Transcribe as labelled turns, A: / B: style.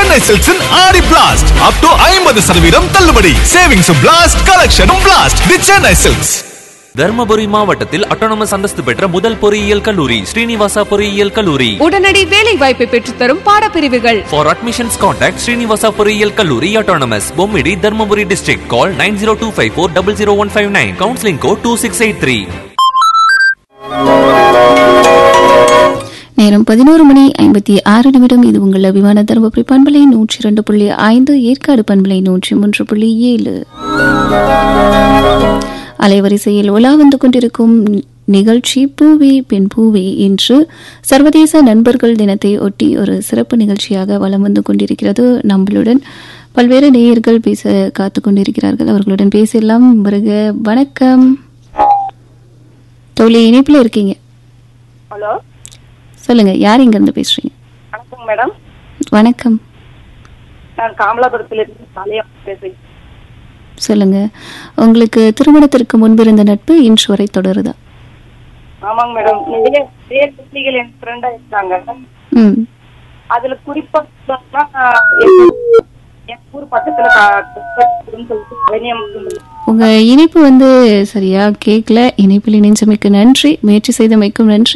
A: சென்னை சில்க்ஸின் ஆடி blast up to ஐம்பது சதவீதம் தள்ளுபடி சேவிங்ஸும் பிளாஸ்ட் கலெக்ஷனும் blast the Chennai silks
B: Dharmapuri மாவட்டத்தில் அட்டானமஸ் அந்தஸ்து பெற்ற முதல் பொறியியல் கல்லூரி ஸ்ரீனிவாசா பொறியியல் கல்லூரி
C: உடனடி வேலை வாய்ப்பை பெற்றுத்தரும் பாடப்பிரிவுகள்
B: For admissions, contact Srinivasa பொறியியல் கல்லூரி Autonomous, Bommidi Dharmapuri district call nine zero two five four double zero one five nine counselling code two six eight three
D: நேரம் பதினோரு மணி ஐம்பத்தி ஆறு நிமிடம் இது உங்கள் அபிமான தருமபுரி பண்பலை நூற்றி இரண்டு புள்ளி ஐந்து ஏற்காடு பண்பலை நூற்றி மூன்று புள்ளி ஏழு அலைவரிசையில் உலா வந்து கொண்டிருக்கும் நிகழ்ச்சி பூவே பெண் பூவே இன்று சர்வதேச நண்பர்கள் தினத்தை ஒட்டி ஒரு சிறப்பு நிகழ்ச்சியாக வலம் வந்து கொண்டிருக்கிறது நம்மளுடன் பல்வேறு நேயர்கள் பேச காத்து கொண்டிருக்கிறார்கள் அவர்களுடன் பேசலாம் வருக வணக்கம் தோழி இணைப்பில் இருக்கீங்க
E: ஹலோ
D: சொல்லுங்க யார் இங்க இருந்து பேசுறீங்க
E: வணக்கம் மேடம்
D: வணக்கம்
E: நான் காமலாபுரத்திலிருந்து சாலையா பேசுறேன்
D: சொல்லுங்க உங்களுக்கு திருமணத்திற்கு முன்பு இருந்த நட்பு இன்று வரை தொடருதா
E: ஆமாங்க மேடம் நிறைய நிறைய குழந்தைகள் என் ஃப்ரெண்டா இருக்காங்க
D: ம்
E: அதுல குறிப்பா சொல்லணும்னா, என் என் ஊர் பக்கத்துல கா- சொல்லிட்டு கலைஞம்
D: உங்க இணைப்பு வந்து சரியா கேட்கல இணைப்பில் இணைஞ்சமைக்கு நன்றி முயற்சி செய்தமைக்கும் நன்றி